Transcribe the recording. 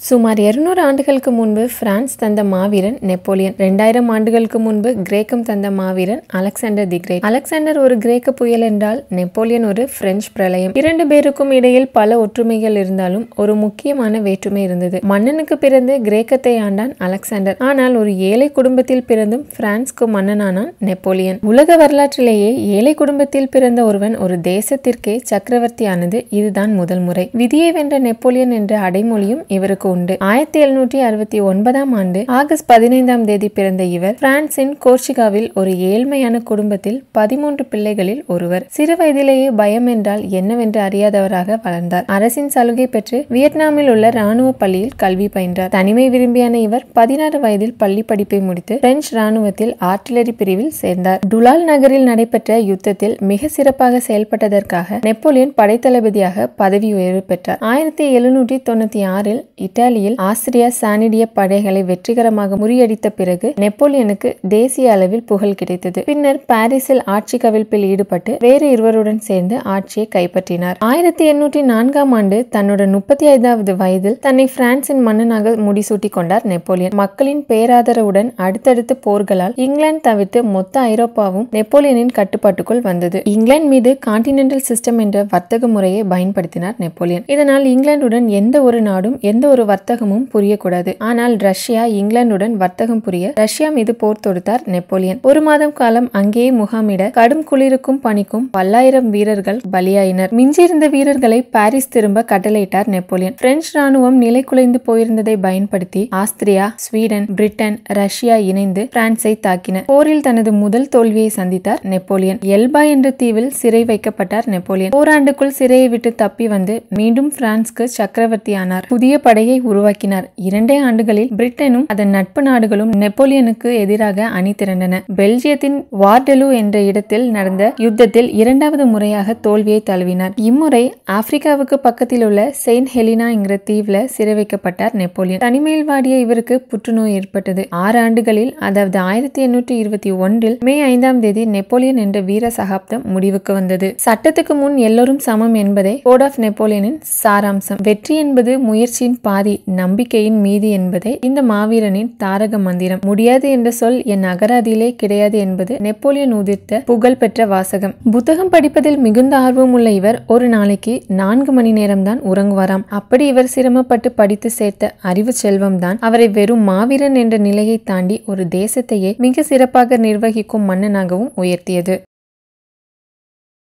சுமார் 200 ஆண்டுகளுக்கு முன்பு பிரான்ஸ் தந்த மாவீரன் நெப்போலியன் ரெண்டாயிரம் ஆண்டுகளுக்கு முன்பு கிரேக்கம் தந்த மாவீரன் அலெக்சாண்டர் தி கிரேட் அலெக்சாண்டர் ஒரு கிரேக்க புயல் என்றால் நெப்போலியன் ஒரு பிரெஞ்சு பிரளயம் இரண்டு பேருக்கும் இடையில் பல ஒற்றுமைகள் இருந்தாலும் ஒரு முக்கியமான வேற்றுமை இருந்தது மன்னனுக்கு பிறந்து கிரேக்கத்தை ஆண்டான் அலெக்சாண்டர் ஆனால் ஒரு ஏழை குடும்பத்தில் பிறந்தும் பிரான்ஸ்க்கு மன்னனானான் நெப்போலியன் உலக வரலாற்றிலேயே ஏழை குடும்பத்தில் பிறந்த ஒருவன் ஒரு தேசத்திற்கே சக்கரவர்த்தியானது இதுதான் முதல் முறை விதியை வென்ற நெப்போலியன் என்ற அடைமொழியும் இவருக்கு உண்டு ஆயிரத்தி எழுநூற்றி அறுபத்தி ஒன்பதாம் ஆண்டு ஆகஸ்ட் பதினைந்தாம் தேதி பிறந்த இவர் பிரான்சின் கோர்சிகாவில் ஒரு ஏழ்மையான குடும்பத்தில் பதிமூன்று பிள்ளைகளில் ஒருவர் சிறு வயதிலேயே பயம் என்றால் என்னவென்று அறியாதவராக வளர்ந்தார் அரசின் சலுகை பெற்று வியட்நாமில் உள்ள ராணுவ பள்ளியில் கல்வி பயின்றார் தனிமை விரும்பியான இவர் பதினாறு வயதில் பள்ளி படிப்பை முடித்து பிரெஞ்சு ராணுவத்தில் ஆர்டிலரி பிரிவில் சேர்ந்தார் டுலால் நகரில் நடைபெற்ற யுத்தத்தில் மிக சிறப்பாக செயல்பட்டதற்காக நெப்போலியன் படைத்தளபதியாக பதவி உயர்வு பெற்றார் ஆயிரத்தி எழுநூற்றி தொண்ணூத்தி ஆறில் இத்தாலியில் ஆஸ்திரியா சானிடிய படைகளை வெற்றிகரமாக முறியடித்த பிறகு நெப்போலியனுக்கு தேசிய அளவில் புகழ் கிடைத்தது பின்னர் பாரிஸில் ஆட்சி கவிழ்ப்பில் ஈடுபட்டு வேறு இருவருடன் சேர்ந்து ஆட்சியை கைப்பற்றினார் ஆயிரத்தி எண்ணூற்றி நான்காம் ஆண்டு தன்னோட முப்பத்தி ஐந்தாவது வயதில் தன்னை பிரான்சின் மன்னனாக முடிசூட்டி கொண்டார் நெப்போலியன் மக்களின் பேராதரவுடன் அடுத்தடுத்து போர்களால் இங்கிலாந்து தவிர்த்து மொத்த ஐரோப்பாவும் நெப்போலியனின் கட்டுப்பாட்டுக்குள் வந்தது இங்கிலாந்து மீது கான்டினென்டல் சிஸ்டம் என்ற வர்த்தக முறையை பயன்படுத்தினார் நெப்போலியன் இதனால் இங்கிலாந்துடன் எந்த ஒரு நாடும் எந்த ஒரு வர்த்தகமும் புரியக்கூடாது ஆனால் ரஷ்யா இங்கிலாந்துடன் வர்த்தகம் புரிய ரஷ்யா மீது போர் தொடுத்தார் நெப்போலியன் ஒரு மாதம் காலம் அங்கேயே முகாமிட கடும் குளிருக்கும் பனிக்கும் பல்லாயிரம் வீரர்கள் பலியாயினர் மிஞ்சியிருந்த வீரர்களை பாரிஸ் திரும்ப கட்டளையிட்டார் நெப்போலியன் பிரெஞ்சு ராணுவம் நிலை குலைந்து போயிருந்ததை பயன்படுத்தி ஆஸ்திரியா ஸ்வீடன் பிரிட்டன் ரஷ்யா இணைந்து பிரான்சை தாக்கின போரில் தனது முதல் தோல்வியை சந்தித்தார் நெப்போலியன் எல்பா என்ற தீவில் சிறை வைக்கப்பட்டார் நெப்போலியன் ஓராண்டுக்குள் சிறையை விட்டு தப்பி வந்து மீண்டும் பிரான்ஸ்க்கு சக்கரவர்த்தி ஆனார் புதிய படையை உருவாக்கினார் இரண்டே ஆண்டுகளில் பிரிட்டனும் அதன் நட்பு நாடுகளும் நெப்போலியனுக்கு எதிராக அணி திரண்டன பெல்ஜியத்தின் வார்டெலு என்ற இடத்தில் நடந்த யுத்தத்தில் இரண்டாவது முறையாக தோல்வியை தழுவினார் இம்முறை ஆப்பிரிக்காவுக்கு பக்கத்தில் உள்ள செயின்ட் ஹெலினா என்கிற தீவுல சிறை வைக்கப்பட்டார் நெப்போலியன் தனிமையில் வாடிய இவருக்கு புற்றுநோய் ஏற்பட்டது ஆறு ஆண்டுகளில் அதாவது ஆயிரத்தி எண்ணூற்றி இருபத்தி ஒன்றில் மே ஐந்தாம் தேதி நெப்போலியன் என்ற வீர சகாப்தம் முடிவுக்கு வந்தது சட்டத்துக்கு முன் எல்லோரும் சமம் என்பதே கோட் ஆஃப் நெப்போலியனின் சாராம்சம் வெற்றி என்பது முயற்சியின் பாதி நம்பிக்கையின் மீதி என்பதே இந்த மாவீரனின் தாரக மந்திரம் முடியாது என்ற சொல் என் அகராதியிலே கிடையாது என்பது நெப்போலியன் உதிர்த்த புகழ் பெற்ற வாசகம் புத்தகம் படிப்பதில் மிகுந்த ஆர்வம் உள்ள இவர் ஒரு நாளைக்கு நான்கு மணி நேரம்தான் உறங்குவாராம் அப்படி இவர் சிரமப்பட்டு படித்து சேர்த்த அறிவு செல்வம்தான் அவரை வெறும் மாவீரன் என்ற நிலையை தாண்டி ஒரு தேசத்தையே மிக சிறப்பாக நிர்வகிக்கும் மன்னனாகவும் உயர்த்தியது